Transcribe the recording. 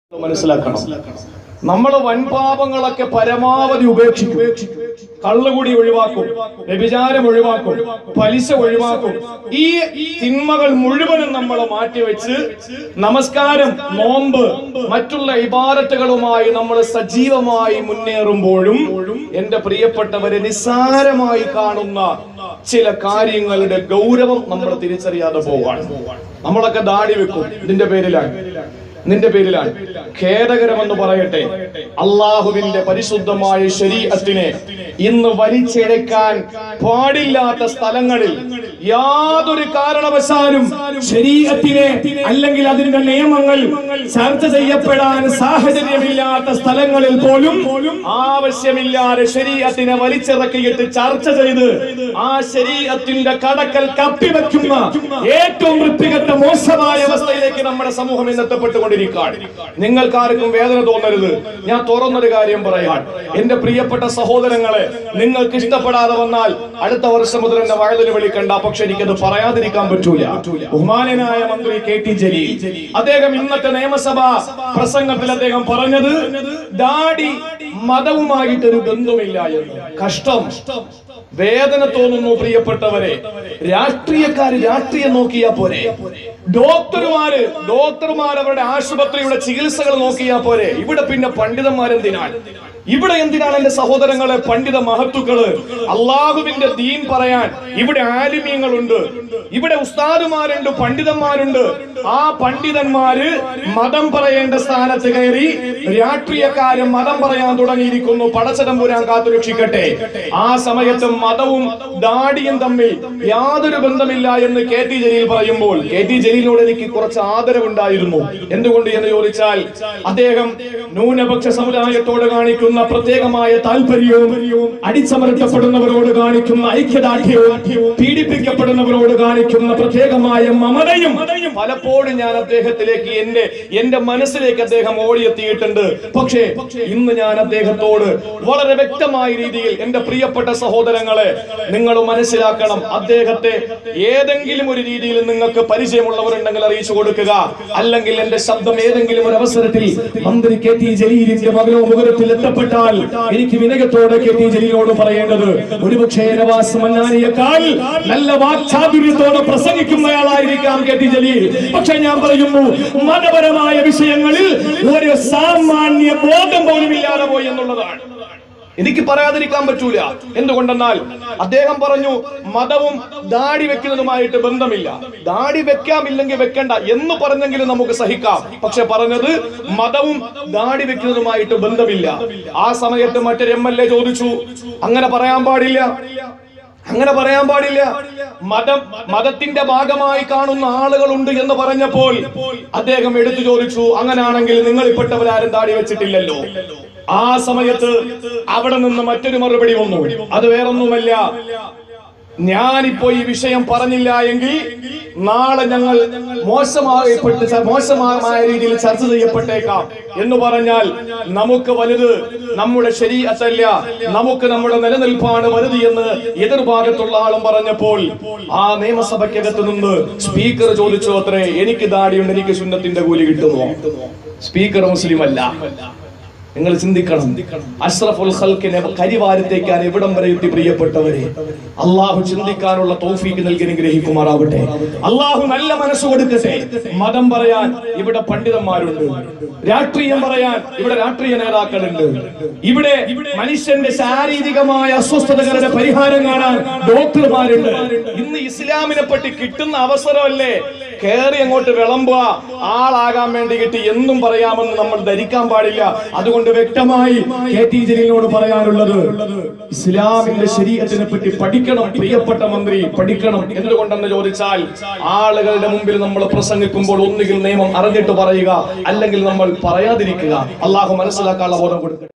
മനസ്സിലാക്കണം നമ്മൾ വൻപാപങ്ങളൊക്കെ പരമാവധി ഉപേക്ഷിക്കും കള്ളുകൂടി ഒഴിവാക്കും വ്യഭിചാരം ഒഴിവാക്കും പലിശ ഒഴിവാക്കും ഈ തിന്മകൾ മുഴുവനും നമ്മൾ മാറ്റിവെച്ച് നമസ്കാരം നോമ്പ് മറ്റുള്ള ഇബാരത്തുകളുമായി നമ്മൾ സജീവമായി മുന്നേറുമ്പോഴും എന്റെ പ്രിയപ്പെട്ടവരെ നിസ്സാരമായി കാണുന്ന ചില കാര്യങ്ങളുടെ ഗൗരവം നമ്മൾ തിരിച്ചറിയാതെ പോവാണ് നമ്മളൊക്കെ ദാടി വെക്കും ഇതിന്റെ പേരിലാണ് നിന്റെ പേരിലാണ് ഖേദകരമെന്ന് പറയട്ടെ അള്ളാഹുവിന്റെ പരിശുദ്ധമായ ശരീരത്തിനെ ഇന്ന് വലിച്ചിഴക്കാൻ പാടില്ലാത്ത സ്ഥലങ്ങളിൽ യാതൊരു കാരണവശാലും ശരീരത്തിനെ അല്ലെങ്കിൽ അതിന്റെ നിയമങ്ങൾ ചർച്ച ചെയ്യപ്പെടാൻ സാഹചര്യമില്ലാത്ത സ്ഥലങ്ങളിൽ പോലും ആവശ്യമില്ലാതെ ശരീരത്തിനെ വലിച്ചിറക്കിയിട്ട് ചർച്ച ചെയ്ത് ആ ശരീരത്തിന്റെ കടക്കൽ കപ്പിവെക്കുന്ന ഏറ്റവും വൃത്തികെട്ട മോശമായ അവസ്ഥയിലേക്ക് നമ്മുടെ സമൂഹം ഇന്ന് എത്തപ്പെട്ടുകൊണ്ടിരിക്കുകയാണ് നിങ്ങൾക്കാർക്കും വേദന തോന്നരുത് ഞാൻ തുറന്നൊരു കാര്യം പറയാൻ എന്റെ പ്രിയപ്പെട്ട സഹോദരങ്ങളെ നിങ്ങൾക്ക് ഇഷ്ടപ്പെടാതെ വന്നാൽ അടുത്ത വർഷം മുതൽ എന്നെ വഴുതിന് വിളിക്കണ്ട പക്ഷെ എനിക്കത് പറയാതിരിക്കാൻ പറ്റൂല ബഹുമാനനായ മന്ത്രി കെ ടി ജലീൽ അദ്ദേഹം ഇന്നത്തെ നിയമസഭാ പ്രസംഗത്തിൽ അദ്ദേഹം പറഞ്ഞത് ദാടി മതവുമായിട്ടൊരു ബന്ധമില്ല എന്ന് കഷ്ടം വേദന തോന്നുന്നു പ്രിയപ്പെട്ടവരെ രാഷ്ട്രീയക്കാര് രാഷ്ട്രീയം നോക്കിയാ പോരെ ഡോക്ടർമാര് ഡോക്ടർമാർ അവരുടെ ആശുപത്രിയുടെ ചികിത്സകൾ നോക്കിയാ പോരെ ഇവിടെ പിന്നെ പണ്ഡിതന്മാരെന്തിനാണ് ഇവിടെ എന്തിനാണ് എന്റെ സഹോദരങ്ങളെ പണ്ഡിത മഹത്തുക്കള് അള്ളാഹുവിന്റെ ദീൻ പറയാൻ ഇവിടെ ആലിമ്യങ്ങളുണ്ട് ഇവിടെ ഉസ്താദുമാരുണ്ട് പണ്ഡിതന്മാരുണ്ട് ആ പണ്ഡിതന്മാര് മതം പറയേണ്ട സ്ഥാനത്ത് കയറി രാഷ്ട്രീയക്കാര് മതം പറയാൻ തുടങ്ങിയിരിക്കുന്നു പടച്ചതമ്പുരാൻ കാത്തുരക്ഷിക്കട്ടെ ആ സമയത്ത് മതവും ദാടിയും തമ്മിൽ യാതൊരു ബന്ധമില്ല എന്ന് കെ ടി ജലീൽ പറയുമ്പോൾ കെ ടി ജലീലിനോട് എനിക്ക് കുറച്ച് ആദരവുണ്ടായിരുന്നു എന്തുകൊണ്ട് എന്ന് ചോദിച്ചാൽ അദ്ദേഹം ന്യൂനപക്ഷ സമുദായത്തോട് കാണിക്കുന്ന പ്രത്യേകമായ താല്പര്യവും അടിച്ചമർത്തപ്പെടുന്നവരോട് കാണിക്കുന്ന ഐക്യദാർഢ്യവും പീഡിപ്പിക്കപ്പെടുന്നവരോട് കാണിക്കുന്ന പ്രത്യേകമായ മമതയും പലപ്പോഴും ഞാൻ അദ്ദേഹത്തിലേക്ക് എന്റെ എന്റെ മനസ്സിലേക്ക് അദ്ദേഹം ഓടിയെത്തിയിട്ടുണ്ട് പക്ഷേ ഇന്ന് ഞാൻ അദ്ദേഹത്തോട് വളരെ വ്യക്തമായ രീതിയിൽ എന്റെ പ്രിയപ്പെട്ട സഹോദരങ്ങളെ നിങ്ങൾ മനസ്സിലാക്കണം അദ്ദേഹത്തെ ഏതെങ്കിലും ഒരു രീതിയിൽ നിങ്ങൾക്ക് പരിചയമുള്ളവരുണ്ടെങ്കിൽ അറിയിച്ചു കൊടുക്കുക അല്ലെങ്കിൽ എന്റെ ശബ്ദം ഏതെങ്കിലും ഒരു അവസരത്തിൽ മന്ത്രി കെ ടി ജലീലിന്റെ മകനോ മുഖരത്തിൽ എത്തപ്പെട്ടാൽ എനിക്ക് വിനയത്തോടെ കെ ടി ജലീലിനോട് പറയേണ്ടത് ഒരുപക്ഷേ നവാസ് മന്നാനിയേക്കാൾ നല്ല വാക്ചാതുര്യത്തോടെ പ്രസംഗിക്കുന്നയാളായിരിക്കാം കെ ടി ജലീൽ പക്ഷെ ഞാൻ പറയുന്നു മതപരമായ വിഷയങ്ങളിൽ ഒരു സാമാന്യ ബോധം പോലും ഇല്ലാതെ പോയി എന്നുള്ളതാണ് എനിക്ക് പറയാതിരിക്കാൻ പറ്റൂല എന്തുകൊണ്ടെന്നാൽ അദ്ദേഹം പറഞ്ഞു മതവും ദാടി വെക്കുന്നതുമായിട്ട് ബന്ധമില്ല ദാടി വെക്കാമില്ലെങ്കിൽ വെക്കണ്ട എന്ന് പറഞ്ഞെങ്കിലും നമുക്ക് സഹിക്കാം പക്ഷെ പറഞ്ഞത് മതവും ദാടി വെക്കുന്നതുമായിട്ട് ബന്ധമില്ല ആ സമയത്ത് മറ്റൊരു എം എൽ എ ചോദിച്ചു അങ്ങനെ പറയാൻ പാടില്ല അങ്ങനെ പറയാൻ പാടില്ല മതം മതത്തിന്റെ ഭാഗമായി കാണുന്ന ആളുകളുണ്ട് എന്ന് പറഞ്ഞപ്പോൾ അദ്ദേഹം എടുത്തു ചോദിച്ചു അങ്ങനെയാണെങ്കിൽ നിങ്ങളിൽപ്പെട്ടവരാരും താടി വെച്ചിട്ടില്ലല്ലോ ആ സമയത്ത് അവിടെ നിന്ന് മറ്റൊരു മറുപടി വന്നു അത് വേറൊന്നുമല്ല ഞാനിപ്പോ ഈ വിഷയം പറഞ്ഞില്ല എങ്കിൽ നാളെ ഞങ്ങൾ മോശമായപ്പെട്ട് ച- മോശമായ രീതിയിൽ ചർച്ച ചെയ്യപ്പെട്ടേക്കാം എന്ന് പറഞ്ഞാൽ നമുക്ക് വലുത് നമ്മുടെ ശരീരത്തല്ല നമുക്ക് നമ്മുടെ നിലനിൽപ്പാണ് വലുത് എന്ന് എതിർഭാഗത്തുള്ള ആളും പറഞ്ഞപ്പോൾ ആ നിയമസഭയ്ക്കകത്ത് നിന്ന് സ്പീക്കർ ചോദിച്ചു അത്രേ എനിക്ക് ദാടിയുണ്ട് എനിക്ക് സുന്നത്തിന്റെ കൂലി കിട്ടുമോ സ്പീക്കർ മുസ്ലിം അല്ല നിങ്ങൾ ചിന്തിക്കണം അഷ്റഫുൽ ഖൽക്കിനെ കരിവാരത്തേക്കാൻ എവിടം വരെ എത്തി പ്രിയപ്പെട്ടവരെ അള്ളാഹു ചിന്തിക്കാനുള്ള തൗഫീക്ക് നൽകി അനുഗ്രഹിക്കുമാറാവട്ടെ അള്ളാഹു നല്ല മനസ്സ് കൊടുക്കട്ടെ മതം പറയാൻ ഇവിടെ പണ്ഡിതന്മാരുണ്ട് രാഷ്ട്രീയം പറയാൻ ഇവിടെ രാഷ്ട്രീയ നേതാക്കളുണ്ട് ഇവിടെ മനുഷ്യന്റെ ശാരീരികമായ അസ്വസ്ഥതകളുടെ പരിഹാരം കാണാൻ ഡോക്ടർമാരുണ്ട് ഇന്ന് ഇസ്ലാമിനെ പറ്റി കിട്ടുന്ന അവസരമല്ലേ കേറി അങ്ങോട്ട് വിളമ്പുക ആളാകാൻ വേണ്ടി കിട്ടി എന്നും പറയാമെന്ന് നമ്മൾ ധരിക്കാൻ പാടില്ല അതുകൊണ്ട് വ്യക്തമായി കെ ടി ജലീലിനോട് പറയാനുള്ളത് ഇസ്ലാമിന്റെ ശരീരത്തിനെ പറ്റി പഠിക്കണം പ്രിയപ്പെട്ട മന്ത്രി പഠിക്കണം എന്തുകൊണ്ടെന്ന് ചോദിച്ചാൽ ആളുകളുടെ മുമ്പിൽ നമ്മൾ പ്രസംഗിക്കുമ്പോൾ ഒന്നുകിൽ നിയമം അറിഞ്ഞിട്ട് പറയുക അല്ലെങ്കിൽ നമ്മൾ പറയാതിരിക്കുക അള്ളാഹു മനസ്സിലാക്കാനുള്ള ബോധം കൊടുക്കട്ടെ